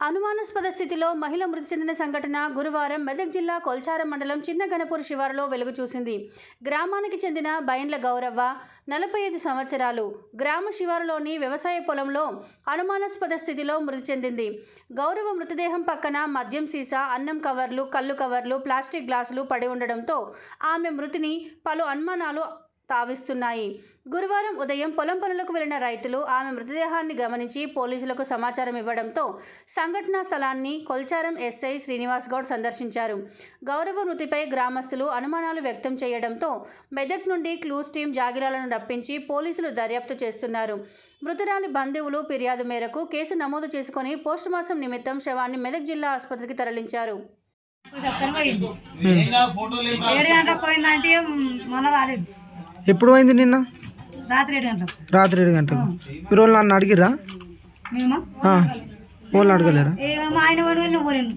అనుమానాస్పద స్థితిలో మహిళ మృతి చెందిన సంఘటన గురువారం మెదక్ జిల్లా కొల్చారం మండలం చిన్న గణపూర్ శివారులో వెలుగు చూసింది గ్రామానికి చెందిన బైండ్ల గౌరవ్వ నలభై ఐదు సంవత్సరాలు గ్రామ శివారులోని వ్యవసాయ పొలంలో అనుమానాస్పద స్థితిలో మృతి చెందింది గౌరవ మృతదేహం పక్కన మద్యం సీసా అన్నం కవర్లు కళ్ళు కవర్లు ప్లాస్టిక్ గ్లాసులు పడి ఉండడంతో ఆమె మృతిని పలు అనుమానాలు తావిస్తున్నాయి గురువారం ఉదయం పొలం పనులకు వెళ్లిన రైతులు ఆమె మృతదేహాన్ని గమనించి పోలీసులకు సమాచారం ఇవ్వడంతో సంఘటనా స్థలాన్ని కొల్చారం ఎస్ఐ శ్రీనివాస్ గౌడ్ సందర్శించారు గౌరవ మృతిపై గ్రామస్తులు అనుమానాలు వ్యక్తం చేయడంతో మెదక్ నుండి క్లూస్ టీం జాగిరాలను రప్పించి పోలీసులు దర్యాప్తు చేస్తున్నారు మృతురాలి బంధువులు ఫిర్యాదు మేరకు కేసు నమోదు చేసుకుని పోస్టుమార్టం నిమిత్తం శవాన్ని మెదక్ జిల్లా ఆసుపత్రికి తరలించారు చూసేస్తాను పోయింది ఏడు గంటలకు పోయిందంటే మొన్న రాలేదు ఎప్పుడు పోయింది నిన్న రాత్రి ఏడు గంటలకు రాత్రి ఏడు గంటలకు మీరు వాళ్ళు నన్ను అడిగిర్రా మేము ఆ, వాళ్ళు అడగలేరా ఏ మా ఆయన వాడు వెళ్ళి పోలేను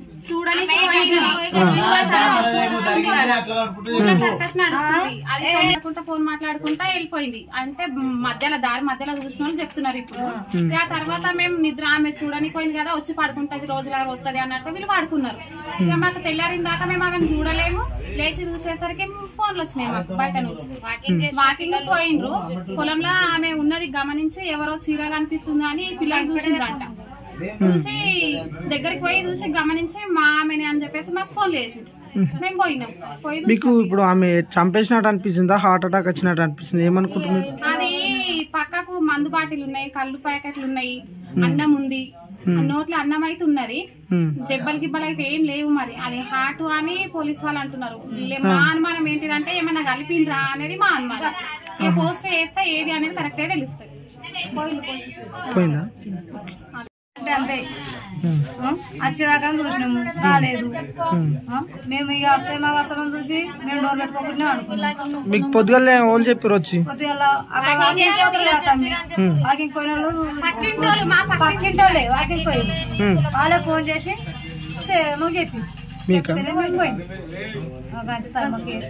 సర్కస్ నడుస్తుంది అది మాట్లాడుకుంటా ఫోన్ మాట్లాడుకుంటా వెళ్ళిపోయింది అంటే మధ్యలో దారి మధ్యలో చూసిన వాళ్ళు చెప్తున్నారు ఇప్పుడు ఆ తర్వాత మేము నిద్ర ఆమె చూడని పోయింది కదా వచ్చి పడుకుంటది రోజులా వస్తుంది అన్నట్టు వీళ్ళు పడుకున్నారు ఇక మాకు తెల్లారిన దాకా మేము ఆమెను చూడలేము లేచి చూసేసరికి ఫోన్లు వచ్చినాయి మాకు బయట నుంచి వాకింగ్ పోయిండ్రు పొలంలో ఆమె ఉన్నది గమనించి ఎవరో చీర కనిపిస్తుంది అని పిల్లలు చూసిండ్రంట చూసి దగ్గరికి పోయి చూసి గమనించి మా ఆమెనే అని చెప్పేసి మాకు ఫోన్ చేసిండ్రు మేము పోయినాం పోయి మీకు చూసినాం. ఇప్పుడు ఆమె చంపేసినట్టు అనిపిస్తుందా హార్ట్ అటాక్ వచ్చినట్టు అనిపిస్తుంది ఏమనుకుంటున్నారు అది పక్కకు మందు బాటిల్ ఉన్నాయి కళ్ళు ప్యాకెట్లు ఉన్నాయి అన్నం ఉంది ఆ నోట్లో అన్నం అయితే ఉన్నది హ్మ్. దెబ్బలు గిబ్బలు అయితే ఏం లేవు మరి అది హార్ట్ అని పోలీస్ వాళ్ళు అంటున్నారు లే- మా అనుమానం ఏంటిదంటే ఏమన్నా కలిపిండ్రా అనేది మా అనుమానం ఇక పోస్ట్ వేస్తే ఏది అనేది కరెక్ట్ తెలుస్తుంది పోయిందా అంటే అంతే హ్మ్. ఆ? వచ్చేదాకా చూసినాము రాలేదు హ్మ్. ఆ? మేము ఇక వస్తే మాకు వస్తామని చూసి మేము డోర్ పెట్టుకోకుండా అనుకున్నాం మీకు పొద్దుగల వాళ్ళు చెప్పారు వచ్చి కొద్దిగా అక్కడ వాకింగ్ పోతారు కదా తమ్మి. వాకింగ్ పోయిన వాళ్ళు పక్కింటోళ్ళే వాకింగ్ పోయింది హ్మ్. వాళ్ళే ఫోన్ చేసి "సే, నువ్వు చెప్పి మీకా పోయింది ఒక గంట తర్వాత మాకు